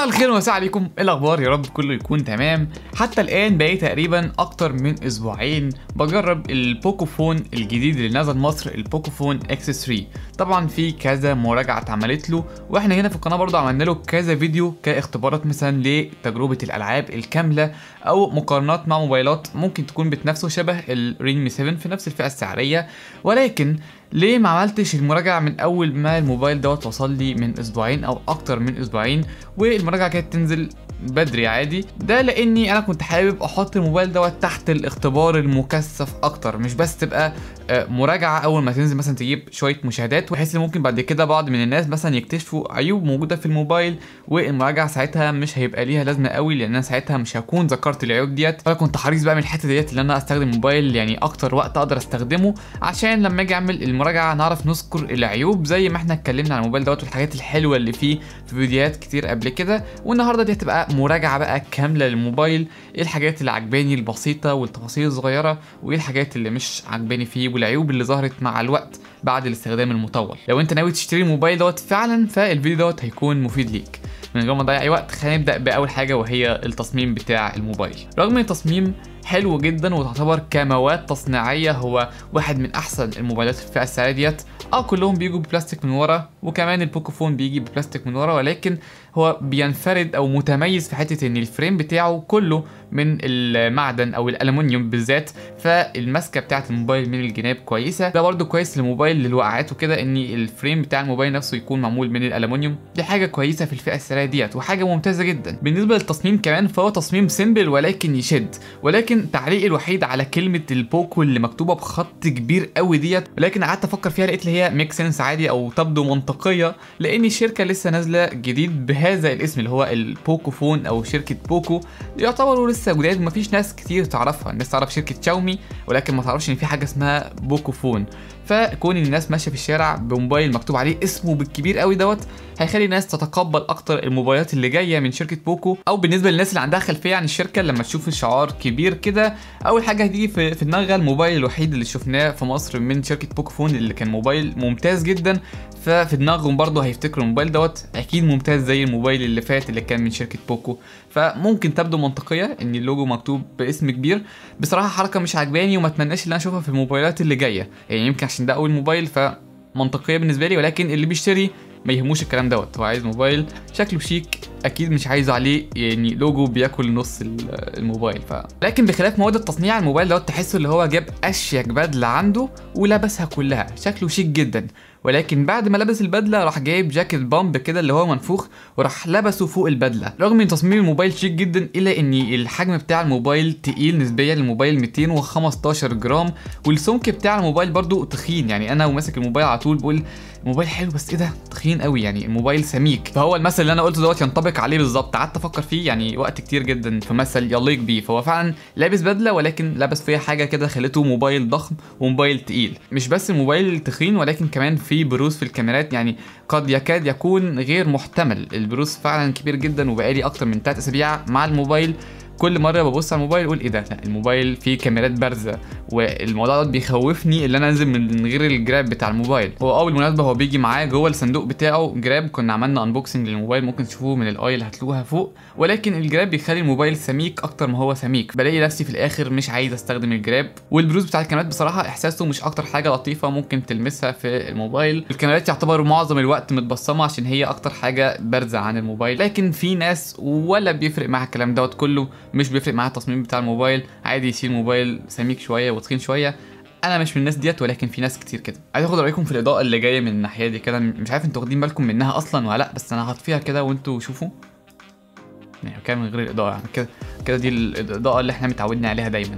الخير ومساء عليكم ايه الاخبار يا رب كله يكون تمام حتى الان بقالي تقريبا اكتر من اسبوعين بجرب البوكو فون الجديد اللي نزل مصر البوكو فون اكس 3 طبعا في كذا مراجعه اتعملت له واحنا هنا في القناه برضه عملنا له كذا فيديو كاختبارات مثلا لتجربه الالعاب الكامله او مقارنات مع موبايلات ممكن تكون بتنافسه شبه الريلمي 7 في نفس الفئه السعريه ولكن ليه ما عملتش المراجعة من أول ما الموبايل دوت وصل لي من أسبوعين أو أكتر من أسبوعين والمراجعة كانت تنزل بدري عادي ده لاني انا كنت حابب احط الموبايل دوت تحت الاختبار المكثف اكتر مش بس تبقى مراجعه اول ما تنزل مثلا تجيب شويه مشاهدات بحيث ان ممكن بعد كده بعض من الناس مثلا يكتشفوا عيوب موجوده في الموبايل والمراجعه ساعتها مش هيبقى ليها لازمه قوي لان انا ساعتها مش هكون ذكرت العيوب ديت فانا كنت حريص بقى من الحته ديت ان انا استخدم موبايل يعني اكتر وقت اقدر استخدمه عشان لما اجي اعمل المراجعه نعرف نذكر العيوب زي ما احنا اتكلمنا عن الموبايل دوت والحاجات الحلوه اللي فيه في فيديوهات كتير قبل كده والنهارده دي هتبقى مراجعه بقى كامله للموبايل ايه الحاجات اللي عجباني البسيطه والتفاصيل الصغيره وايه الحاجات اللي مش عجباني فيه والعيوب اللي ظهرت مع الوقت بعد الاستخدام المطول لو انت ناوي تشتري الموبايل دوت فعلا فالفيديو دوت هيكون مفيد ليك من غير ما نضيع اي وقت خلينا نبدا باول حاجه وهي التصميم بتاع الموبايل رغم ان التصميم حلو جدا وتعتبر كمواد تصنيعيه هو واحد من احسن الموبايلات في الفئه السعريه ديت اه كلهم بيجوا ببلاستيك من ورا وكمان البوكوفون بيجي ببلاستيك من ورا ولكن هو بينفرد او متميز في حته ان الفريم بتاعه كله من المعدن او الالومنيوم بالذات فالماسكه بتاعه الموبايل من الجناب كويسه ده برده كويس للموبايل للوقعات وكده ان الفريم بتاع الموبايل نفسه يكون معمول من الالومنيوم دي حاجه كويسه في الفئه السعريه ديت وحاجه ممتازه جدا بالنسبه للتصميم كمان فهو تصميم سيمبل ولكن يشد ولكن تعليقي الوحيد على كلمه البوكو اللي مكتوبه بخط كبير قوي ديت ولكن قعدت افكر فيها لقيت اللي هي ميك سنس عادي او تبدو منطقيه لان الشركه لسه نازله جديد بهذا الاسم اللي هو البوكو فون او شركه بوكو يعتبروا لسه جداد مفيش ناس كتير تعرفها الناس تعرف شركه شاومي ولكن ما تعرفش ان في حاجه اسمها بوكو فون فكون الناس ماشيه في الشارع بموبايل مكتوب عليه اسمه بالكبير قوي دوت هيخلي الناس تتقبل اكتر الموبايلات اللي جايه من شركه بوكو او بالنسبه للناس اللي عندها خلفيه عن الشركه لما تشوف الشعار كبير كده اول حاجه هتيجي في, في دماغها الموبايل الوحيد اللي شفناه في مصر من شركه بوكو فون اللي كان موبايل ممتاز جدا ففي دماغهم برضه هيفتكروا الموبايل دوت اكيد ممتاز زي الموبايل اللي فات اللي كان من شركه بوكو فممكن تبدو منطقيه ان اللوجو مكتوب باسم كبير بصراحه حركه مش عجباني وما اتمناش ان انا اشوفها في الموبايلات اللي جايه يعني يمكن عشان ده اول موبايل فمنطقيه بالنسبه لي ولكن اللي بيشتري ما يهموش الكلام دوت هو عايز موبايل شكله شيك اكيد مش عايز عليه يعني لوجو بياكل نص الموبايل ف لكن بخلاف مواد التصنيع الموبايل دوت تحسه اللي هو جاب اشيك بدله عنده ولبسها كلها شكله شيك جدا ولكن بعد ما لبس البدله راح جايب جاكيت بامب كده اللي هو منفوخ وراح لبسه فوق البدله رغم ان تصميم الموبايل شيك جدا الا ان الحجم بتاع الموبايل تقيل نسبيا للموبايل 215 جرام والسمك بتاع الموبايل برضو تخين يعني انا وماسك الموبايل على طول بقول الموبايل حلو بس ايه ده تخين قوي يعني الموبايل سميك فهو المثل اللي انا قلته دوت ينطبق عليه بالظبط قعدت افكر فيه يعني وقت كتير جدا في مثل يليق بيه فهو فعلا لابس بدله ولكن لابس فيها حاجه كده خلته موبايل ضخم وموبايل تقيل مش بس الموبايل تخين ولكن كمان في بروز في الكاميرات يعني قد يكاد يكون غير محتمل البروز فعلا كبير جدا وبقالي اكتر من 3 اسابيع مع الموبايل كل مره ببص على الموبايل اقول ايه ده لا الموبايل فيه كاميرات بارزه والموضوع ده بيخوفني اللي انا انزل من غير الجراب بتاع الموبايل هو اه بالمناسبه هو بيجي معاه جوه الصندوق بتاعه جراب كنا عملنا انبوكسنج للموبايل ممكن تشوفوه من الاي اللي هتلاقوها فوق ولكن الجراب بيخلي الموبايل سميك اكتر ما هو سميك بلاقي نفسي في الاخر مش عايز استخدم الجراب والبروز بتاع الكاميرات بصراحه احساسه مش اكتر حاجه لطيفه ممكن تلمسها في الموبايل الكاميرات يعتبر معظم الوقت متبصمه عشان هي اكتر حاجه بارزه عن الموبايل لكن في ناس ولا بيفرق معاها الكلام دوت كله مش بيفرق معاها التصميم بتاع الموبايل عادي يشيل موبايل سميك شويه وتخين شويه انا مش من الناس ديت ولكن في ناس كتير كده عايز اخد رايكم في الاضاءه اللي جايه من الناحيه دي كده مش عارف انتوا واخدين بالكم منها اصلا ولا لا بس انا هطفيها كده وانتوا شوفوا يعني كده من غير الاضاءه يعني كده كده دي الاضاءه اللي احنا متعودين عليها دايما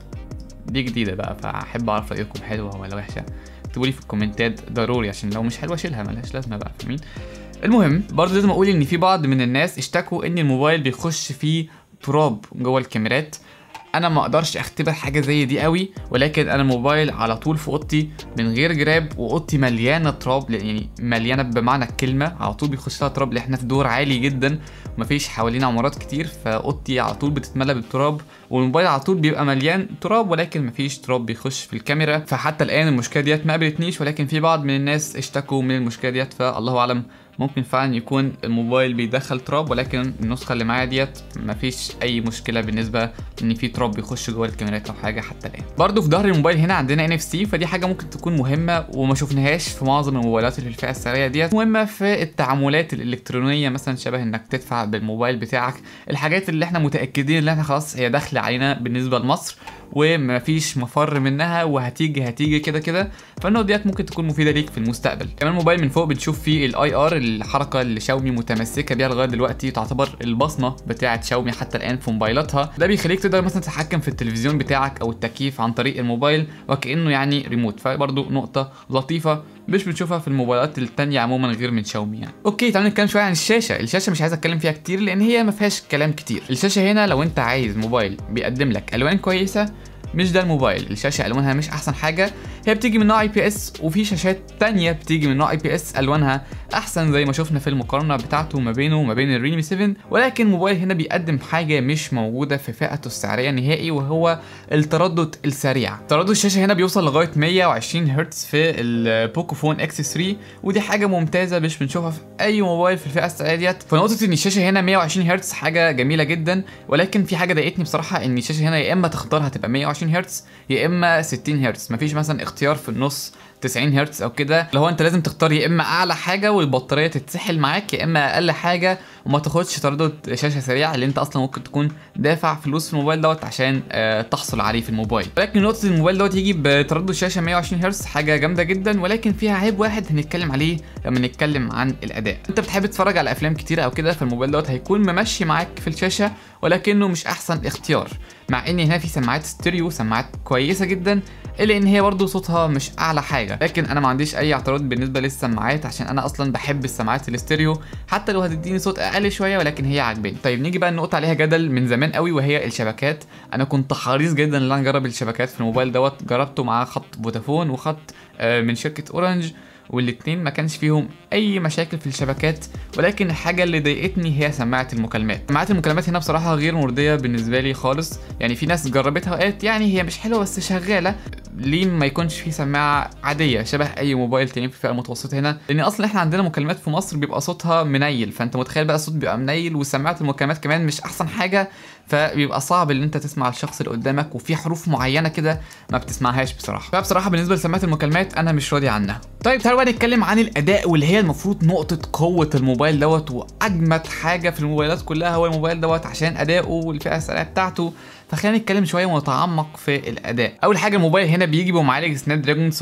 دي جديده بقى فاحب اعرف رايكم حلوه ولا وحشه اكتبوا لي في الكومنتات ضروري عشان لو مش حلوه شيلها ملهاش لازمه بقى فاهمين المهم برضه لازم اقول ان في بعض من الناس اشتكوا ان الموبايل بيخش فيه تراب جوه الكاميرات انا ما اقدرش اختبر حاجه زي دي قوي ولكن انا الموبايل على طول في اوضتي من غير جراب واوضتي مليانه تراب يعني مليانه بمعنى الكلمه على طول بيخش لها تراب لان احنا في دور عالي جدا ومفيش حوالينا عمارات كتير فاوضتي على طول بتتملى بالتراب والموبايل على طول بيبقى مليان تراب ولكن مفيش تراب بيخش في الكاميرا فحتى الان المشكله ديت ما قابلتنيش ولكن في بعض من الناس اشتكوا من المشكله ديت فالله اعلم ممكن فعلا يكون الموبايل بيدخل تراب ولكن النسخه اللي معايا ديت مفيش اي مشكله بالنسبه ان في تراب بيخش جوه الكاميرات او حاجه حتى الان برضو في ظهر الموبايل هنا عندنا ان اف سي فدي حاجه ممكن تكون مهمه وما شفناهاش في معظم الموبايلات اللي في الفئه السعريه ديت مهمه في التعاملات الالكترونيه مثلا شبه انك تدفع بالموبايل بتاعك الحاجات اللي احنا متاكدين ان احنا خلاص هي داخله علينا بالنسبه لمصر ومفيش مفر منها وهتيجي هتيجي كده كده فالنقط ديت ممكن تكون مفيده ليك في المستقبل كمان الموبايل من فوق بتشوف فيه الاي ار الحركه اللي شاومي متمسكه بيها لغايه دلوقتي تعتبر البصمه بتاعه شاومي حتى الان في موبايلاتها ده بيخليك تقدر مثلا تتحكم في التلفزيون بتاعك او التكييف عن طريق الموبايل وكانه يعني ريموت فبرضه نقطه لطيفه مش بنشوفها في الموبايلات التانية عموما غير من شاومي يعني اوكي تعالوا نتكلم شويه عن الشاشه الشاشه مش عايز اتكلم فيها كتير لان هي ما فيهاش كلام كتير الشاشه هنا لو انت عايز موبايل بيقدم لك الوان كويسه مش ده الموبايل الشاشه الوانها مش احسن حاجه هي بتيجي من نوع اي بي اس وفي شاشات تانية بتيجي من نوع اي بي اس الوانها احسن زي ما شفنا في المقارنه بتاعته ما بينه وما بين الريلمي 7 ولكن الموبايل هنا بيقدم حاجه مش موجوده في فئته السعريه نهائي وهو التردد السريع تردد الشاشه هنا بيوصل لغايه 120 هرتز في البوكو فون اكس 3 ودي حاجه ممتازه مش بنشوفها في اي موبايل في الفئه السعريه ديت فنقطه ان الشاشه هنا 120 هرتز حاجه جميله جدا ولكن في حاجه ضايقتني بصراحه ان الشاشه هنا يا اما تختار هتبقى 120 هرتز يا اما 60 هرتز مفيش مثلا اختيار في النص 90 هرتز او كده اللي هو انت لازم تختار يا اما اعلى حاجه والبطاريه تتسحل معاك يا اما اقل حاجه وما تاخدش تردد شاشه سريع اللي انت اصلا ممكن تكون دافع فلوس في الموبايل دوت عشان آه تحصل عليه في الموبايل ولكن نقطه الموبايل دوت يجي بتردد شاشه 120 هرتز حاجه جامده جدا ولكن فيها عيب واحد هنتكلم عليه لما نتكلم عن الاداء انت بتحب تتفرج على افلام كتير او كده فالموبايل دوت هيكون ممشي معاك في الشاشه ولكنه مش احسن اختيار مع ان هنا في سماعات ستيريو سماعات كويسه جدا الا ان هي برضو صوتها مش اعلى حاجه لكن انا ما عنديش اي اعتراض بالنسبه للسماعات عشان انا اصلا بحب السماعات الاستيريو حتى لو هتديني صوت اقل شويه ولكن هي عاجباني طيب نيجي بقى النقطه عليها جدل من زمان قوي وهي الشبكات انا كنت حريص جدا ان انا اجرب الشبكات في الموبايل دوت جربته مع خط فودافون وخط من شركه اورنج والاتنين ما كانش فيهم اي مشاكل في الشبكات ولكن الحاجه اللي ضايقتني هي سماعه المكالمات سماعه المكالمات هنا بصراحه غير مرضيه بالنسبه لي خالص يعني في ناس جربتها وقالت يعني هي مش حلوه بس شغاله ليه ما يكونش في سماعه عاديه شبه اي موبايل تاني في الفئه المتوسطه هنا لان اصلا احنا عندنا مكالمات في مصر بيبقى صوتها منيل فانت متخيل بقى الصوت بيبقى منيل وسماعه المكالمات كمان مش احسن حاجه فبيبقى صعب ان انت تسمع الشخص اللي قدامك وفي حروف معينه كده ما بتسمعهاش بصراحه فبصراحه بالنسبه لسماعه المكالمات انا مش راضي عنها طيب تعالوا بقى نتكلم عن الاداء واللي هي المفروض نقطه قوه الموبايل دوت واجمد حاجه في الموبايلات كلها هو الموبايل دوت عشان اداؤه والفئه السعريه بتاعته فخلينا نتكلم شويه ونتعمق في الاداء اول حاجه الموبايل هنا بيجي بمعالج سناب دراجون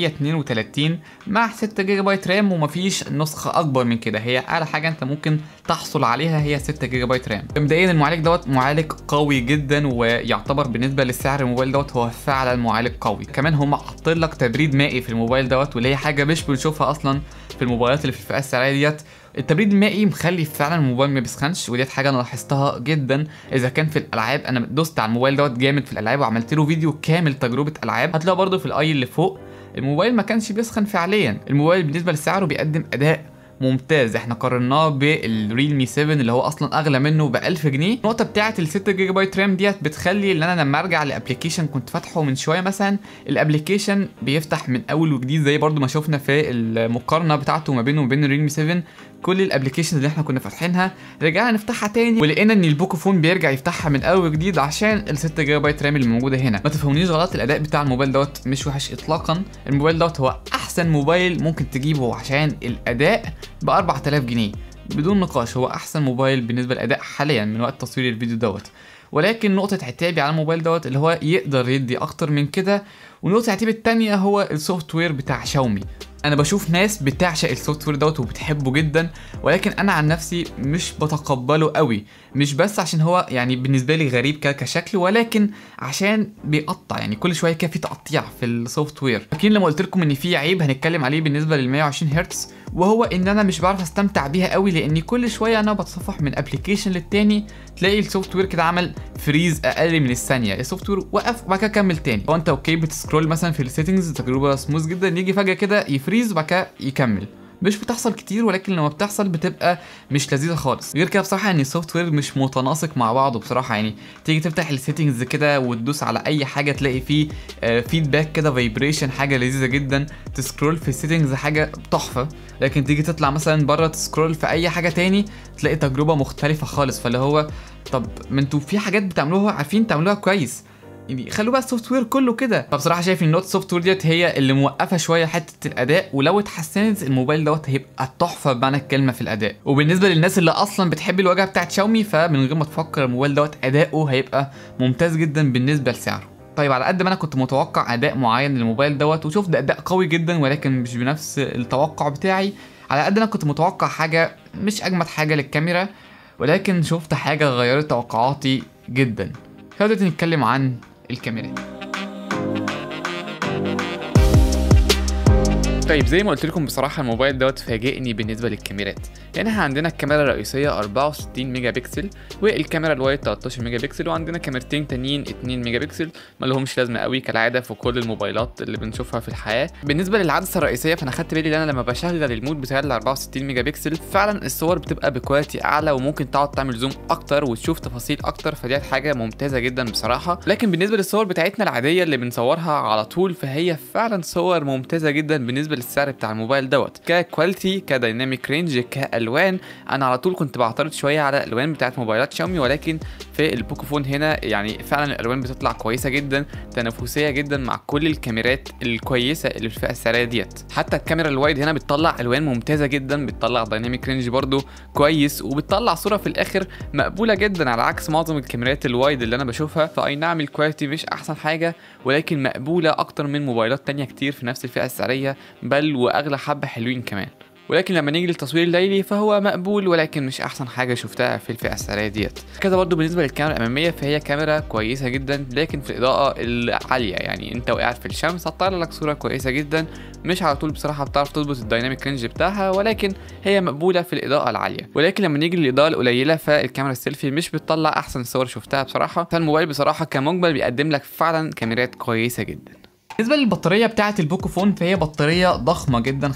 732 مع 6 جيجا بايت رام ومفيش نسخه اكبر من كده هي اعلى حاجه انت ممكن تحصل عليها هي 6 جيجا بايت رام مبدئيا المعالج دوت معالج قوي جدا ويعتبر بالنسبه لسعر الموبايل دوت هو فعلا معالج قوي كمان هم حاطين لك تبريد مائي في الموبايل دوت واللي هي حاجه مش بنشوفها اصلا في الموبايلات اللي في الفئه السعريه ديت التبريد المائي مخلي فعلا الموبايل ما بيسخنش وديت حاجه انا لاحظتها جدا اذا كان في الالعاب انا دوست على الموبايل دوت جامد في الالعاب وعملت له فيديو كامل تجربه العاب هتلاقوا برده في الاي اللي فوق الموبايل ما كانش بيسخن فعليا الموبايل بالنسبه لسعره بيقدم اداء ممتاز احنا قارناه بالريلمي 7 اللي هو اصلا اغلى منه ب 1000 جنيه النقطه بتاعه ال 6 جيجا بايت رام ديت بتخلي ان انا لما ارجع لابلكيشن كنت فاتحه من شويه مثلا الابلكيشن بيفتح من اول وجديد زي برضو ما شفنا في المقارنه بتاعته ما بينه وبين الريلمي 7 كل الابلكيشنز اللي احنا كنا فاتحينها رجعنا نفتحها تاني ولقينا ان البوكو فون بيرجع يفتحها من اول وجديد عشان ال 6 جيجا بايت رام اللي موجوده هنا ما تفهمونيش غلط الاداء بتاع الموبايل دوت مش وحش اطلاقا الموبايل دوت هو احسن موبايل ممكن تجيبه عشان الاداء ب 4000 جنيه بدون نقاش هو احسن موبايل بالنسبه للاداء حاليا من وقت تصوير الفيديو دوت ولكن نقطة عتابي على الموبايل دوت اللي هو يقدر يدي أكتر من كده ونقطة عتابي التانية هو السوفت وير بتاع شاومي انا بشوف ناس بتعشق السوفت وير دوت وبتحبه جدا ولكن انا عن نفسي مش بتقبله قوي مش بس عشان هو يعني بالنسبه لي غريب كشكل ولكن عشان بيقطع يعني كل شويه كده في تقطيع في السوفت وير لكن لما قلت لكم ان في عيب هنتكلم عليه بالنسبه لل 120 هرتز وهو ان انا مش بعرف استمتع بيها قوي لاني كل شويه انا بتصفح من ابلكيشن للتاني تلاقي السوفت وير كده عمل فريز اقل من الثانيه السوفت وير وقف وبعد كده كمل تاني فانت اوكي بتسكرول مثلا في السيتنجز تجربه سموث جدا يجي فجاه كده يفريز وبعد كده يكمل مش بتحصل كتير ولكن لما بتحصل بتبقى مش لذيذه خالص غير كده بصراحه ان السوفت وير مش متناسق مع بعضه بصراحه يعني تيجي تفتح السيتنجز كده وتدوس على اي حاجه تلاقي فيه فيدباك كده فايبريشن حاجه لذيذه جدا تسكرول في السيتنجز حاجه تحفه لكن تيجي تطلع مثلا بره تسكرول في اي حاجه تاني تلاقي تجربه مختلفه خالص فاللي هو طب ما انتوا في حاجات بتعملوها عارفين تعملوها كويس يعني خلوا بقى السوفت وير كله كده فبصراحه شايف ان نوت سوفت وير ديت هي اللي موقفه شويه حته الاداء ولو اتحسنت الموبايل دوت هيبقى تحفه بمعنى الكلمه في الاداء وبالنسبه للناس اللي اصلا بتحب الواجهه بتاعت شاومي فمن غير ما تفكر الموبايل دوت اداؤه هيبقى ممتاز جدا بالنسبه لسعره طيب على قد ما انا كنت متوقع اداء معين للموبايل دوت وشفت اداء قوي جدا ولكن مش بنفس التوقع بتاعي على قد انا كنت متوقع حاجه مش اجمد حاجه للكاميرا ولكن شفت حاجه غيرت توقعاتي جدا خلينا نتكلم عن الكاميرات طيب زي ما قلت لكم بصراحه الموبايل دوت فاجئني بالنسبه للكاميرات يعني احنا عندنا الكاميرا الرئيسيه 64 ميجا بكسل والكاميرا الوايد 13 ميجا بكسل وعندنا كاميرتين تانيين 2 ميجا بكسل ما لهمش لازمه قوي كالعاده في كل الموبايلات اللي بنشوفها في الحياه بالنسبه للعدسه الرئيسيه فانا خدت بالي ان انا لما بشغل المود بتاع ال 64 ميجا بكسل فعلا الصور بتبقى بكواليتي اعلى وممكن تقعد تعمل زوم اكتر وتشوف تفاصيل اكتر فدي حاجه ممتازه جدا بصراحه لكن بالنسبه للصور بتاعتنا العاديه اللي بنصورها على طول فهي فعلا صور ممتازه جدا بالنسبه للسعر بتاع الموبايل دوت ككواليتي كدايناميك رينج كالوان انا على طول كنت بعترض شويه على الالوان بتاعت موبايلات شاومي ولكن في البوكوفون هنا يعني فعلا الالوان بتطلع كويسه جدا تنافسيه جدا مع كل الكاميرات الكويسه اللي في الفئه السعريه ديت حتى الكاميرا الوايد هنا بتطلع الوان ممتازه جدا بتطلع دايناميك رينج برضو كويس وبتطلع صوره في الاخر مقبوله جدا على عكس معظم الكاميرات الوايد اللي انا بشوفها فاي نعم الكواليتي مش احسن حاجه ولكن مقبوله اكتر من موبايلات تانية كتير في نفس الفئه السعريه بل واغلى حبه حلوين كمان ولكن لما نيجي للتصوير الليلي فهو مقبول ولكن مش احسن حاجه شفتها في الفئه السعريه ديت كذا برضو بالنسبه للكاميرا الاماميه فهي كاميرا كويسه جدا لكن في الاضاءه العاليه يعني انت وقاعد في الشمس هتطلع لك صوره كويسه جدا مش على طول بصراحه بتعرف تظبط الدايناميك رينج بتاعها ولكن هي مقبوله في الاضاءه العاليه ولكن لما نيجي للاضاءه القليله فالكاميرا السيلفي مش بتطلع احسن صور شفتها بصراحه فالموبايل بصراحه كمجمل بيقدم لك فعلا كاميرات كويسه جدا بالنسبه للبطاريه بتاعه البوكوفون فهي بطاريه ضخمه جدا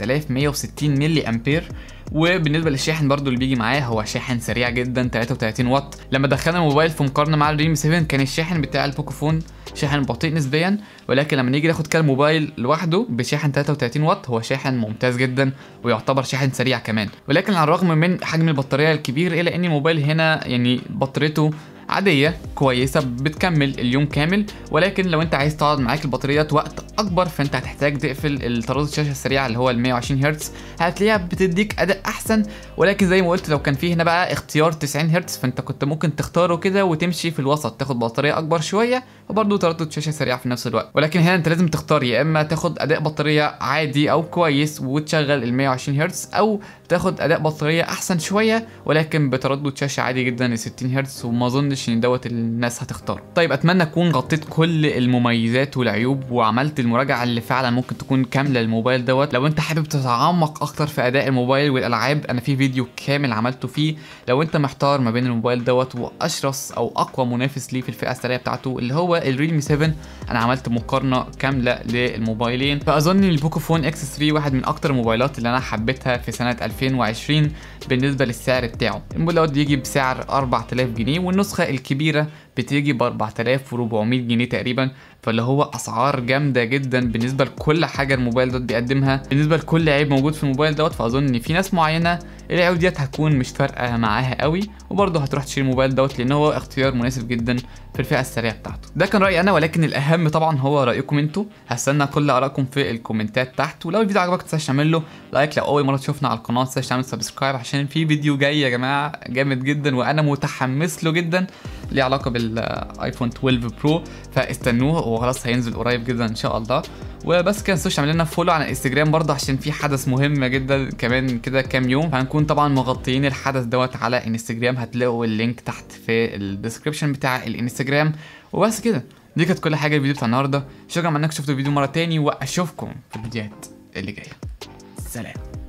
5160 ملي امبير وبالنسبه للشاحن برضو اللي بيجي معاه هو شاحن سريع جدا 33 واط لما دخلنا الموبايل في مقارنه مع الريلمي 7 كان الشاحن بتاع البوكوفون شاحن بطيء نسبيا ولكن لما نيجي ناخد كده الموبايل لوحده بشاحن 33 واط هو شاحن ممتاز جدا ويعتبر شاحن سريع كمان ولكن على الرغم من حجم البطاريه الكبير الا ان الموبايل هنا يعني بطاريته عاديه كويسه بتكمل اليوم كامل ولكن لو انت عايز تقعد معاك البطاريات وقت اكبر فانت هتحتاج تقفل التردد الشاشه السريع اللي هو ال 120 هرتز هتلاقيها بتديك اداء احسن ولكن زي ما قلت لو كان في هنا بقى اختيار 90 هرتز فانت كنت ممكن تختاره كده وتمشي في الوسط تاخد بطاريه اكبر شويه وبرضه تردد شاشه سريع في نفس الوقت ولكن هنا انت لازم تختار يا اما تاخد اداء بطاريه عادي او كويس وتشغل ال 120 هرتز او تاخد اداء بطاريه احسن شويه ولكن بتردد شاشه عادي جدا ل 60 هرتز وما اظنش ان دوت الناس هتختاره طيب اتمنى اكون غطيت كل المميزات والعيوب وعملت المراجعه اللي فعلا ممكن تكون كامله للموبايل دوت لو انت حابب تتعمق اكتر في اداء الموبايل والالعاب انا في فيديو كامل عملته فيه لو انت محتار ما بين الموبايل دوت واشرس او اقوى منافس ليه في الفئه السعريه بتاعته اللي هو الريلمي 7 انا عملت مقارنه كامله للموبايلين فاظن البوكوفون اكس 3 واحد من اكتر الموبايلات اللي انا حبيتها في سنه 2020 بالنسبه للسعر بتاعه الموبايل دوت بيجي بسعر 4000 جنيه والنسخه الكبيره بتيجي ب 4400 جنيه تقريبا فاللي هو اسعار جامده جدا بالنسبه لكل حاجه الموبايل دوت بيقدمها بالنسبه لكل عيب موجود في الموبايل دوت فاظن ان في ناس معينه العيوب ديت هتكون مش فارقه معاها قوي وبرضه هتروح تشتري الموبايل دوت لان هو اختيار مناسب جدا في الفئه السريعه بتاعته ده كان رايي انا ولكن الاهم طبعا هو رايكم انتوا هستنى كل ارائكم في الكومنتات تحت ولو الفيديو عجبك تنساش تعمل له لايك لو اول مره تشوفنا على القناه تنساش تعمل سبسكرايب عشان في فيديو جاي يا جماعه جامد جدا وانا متحمس له جدا ليه علاقه بالايفون 12 برو فاستنوه هو خلاص هينزل قريب جدا ان شاء الله وبس كده تنسوش تعمل لنا فولو على الانستجرام برضه عشان في حدث مهم جدا كمان كده كام يوم فهنكون طبعا مغطيين الحدث دوت على انستجرام هتلاقوا اللينك تحت في الديسكربشن بتاع الانستجرام وبس كده دي كانت كل حاجه الفيديو بتاع النهارده شكرا انك شفتوا الفيديو مره تاني واشوفكم في الفيديوهات اللي جايه سلام